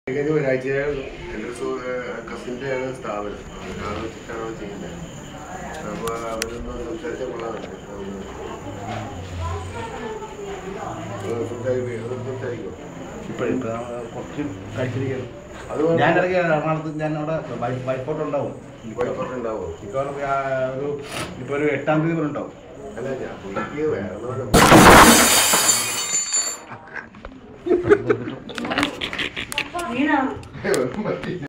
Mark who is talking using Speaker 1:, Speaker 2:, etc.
Speaker 1: കഴിഞ്ഞ ഒരാഴ്ചയേ ഉള്ളൂ എൻ്റെ കസിൻ്റെ ആണ് സ്ഥാപനം അതിനാണ് വെച്ചിട്ടാണ് ചെയ്യുന്നത് അപ്പോൾ അവരൊന്ന് സംസാരിച്ചാൽ കൊള്ളാറുണ്ട് സംസാരിക്കും
Speaker 2: ഇപ്പോഴും കുറച്ച് കഴിച്ചിരിക്കുന്നു
Speaker 1: അതുപോലെ
Speaker 2: ഞാൻ ഇടയ്ക്ക് എറണാകുളത്ത് ഞാൻ അവിടെ വൈഫോട്ട് ഉണ്ടാവും
Speaker 1: വൈഫോട്ട് ഉണ്ടാവോ
Speaker 2: ഇപ്പോൾ ഒരു ഇപ്പോൾ ഒരു എട്ടാം തീയതി വരെ ഉണ്ടാവും
Speaker 1: അല്ല ഞാൻ പുള്ളിക്ക് വേറെ
Speaker 3: വീണോ
Speaker 1: ഒന്നും പറ്റിയില്ല